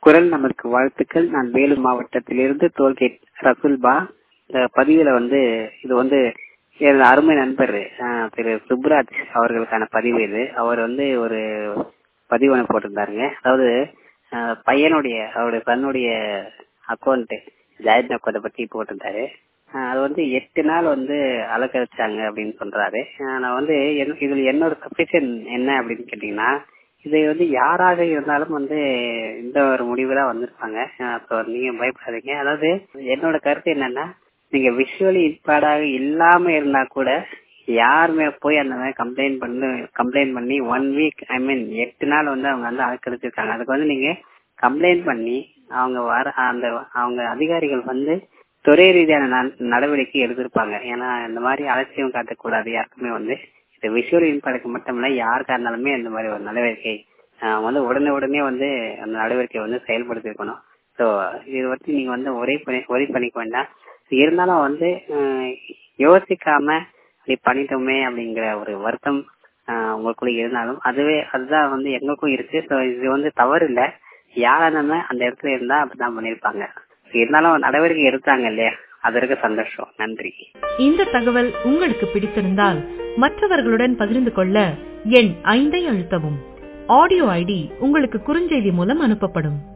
குரல் நமக்கு வாழ்த்துக்கள் நான் வேலூர் மாவட்டத்திலிருந்து டோல்கேட் ரசுல்பா இந்த பதிவுல வந்து இது வந்து எனது அருமை நண்பர் அஹ், திரு சுப்ராஜ் அவர்களுக்கான பதிவு இது அவர் வந்து ஒரு பதிவு ஒன்று போட்டிருந்தாருங்க அதாவது அஹ், பையனுடைய அவருடைய சன்னுடைய அக்கௌண்ட் ஜாயித் அக்கௌண்ட்டை பத்தி போட்டிருந்தாரு அஹ், அது வந்து எட்டு நாள் வந்து அலக்கழிச்சாங்க அப்படின்னு சொல்றாரு அஹ், நான் வந்து என்- இதுல என்னோட சப்ஸ்கிரிப்ஷன் என்ன அப்படின்னு கேட்டீங்கன்னா இது வந்து யாராக இருந்தாலும் வந்து இந்த ஒரு முடிவு தான் வந்திருப்பாங்க அப்போ நீங்க பயப்படாதீங்க அதாவது என்னோட கருத்து என்னன்னா நீங்க விஷுவலி இன்பார்டாக இல்லாம இருந்தா கூட யாருமே போய் அந்த மாதிரி கம்ப்ளைண்ட் பண்ணு கம்ப்ளைண்ட் பண்ணி ஒன் வீக் ஐ மீன் எட்டு நாள் வந்து அவங்க வந்து அலக்கழிச்சிருக்காங்க அதுக்கு வந்து நீங்க கம்ப்ளைண்ட் பண்ணி அவங்க வர அந்த அவங்க அதிகாரிகள் வந்து துறை ரீதியான நட- நடவடிக்கை எடுத்திருப்பாங்க ஏன்னா இந்த மாதிரி அலட்சியம் காட்டக்கூடாது யாருக்குமே வந்து இந்த விஷுவல் இன்பாடுக்கு மட்டும் இல்ல யாருக்கா இருந்தாலுமே இந்த மாதிரி ஒரு நடவடிக்கை ஆஹ் வந்து உடனே உடனே வந்து அந்த நடவடிக்கை வந்து செயல்படுத்திருக்கணும் ஸோ இது வந்து நீங்க வந்து ஒரே பண்ணி ஒரே பண்ணிக்க வேண்டாம் இருந்தாலும் வந்து ஆஹ் யோசிக்காம இப்படி பண்ணிட்டோமே அப்படிங்கிற ஒரு வருத்தம் ஆஹ் உங்களுக்குள்ள இருந்தாலும் அதுவே அதுதான் வந்து எங்களுக்கும் இருக்கு ஸோ இது வந்து தவறு இல்ல யாரா இருந்தாலும் அந்த இடத்துல இருந்தா அப்படிதான் பண்ணிருப்பாங்க இருந்தாலும் நடவடிக்கை எடுத்தாங்க இல்லையா அதற்கு சந்தோஷம் நன்றி இந்த தகவல் உங்களுக்கு பிடித்திருந்தால் மற்றவர்களுடன் பகிர்ந்து கொள்ள எண் ஐந்தை அழுத்தவும் ஆடியோ ஐடி உங்களுக்கு குறுஞ்செய்தி மூலம் அனுப்பப்படும்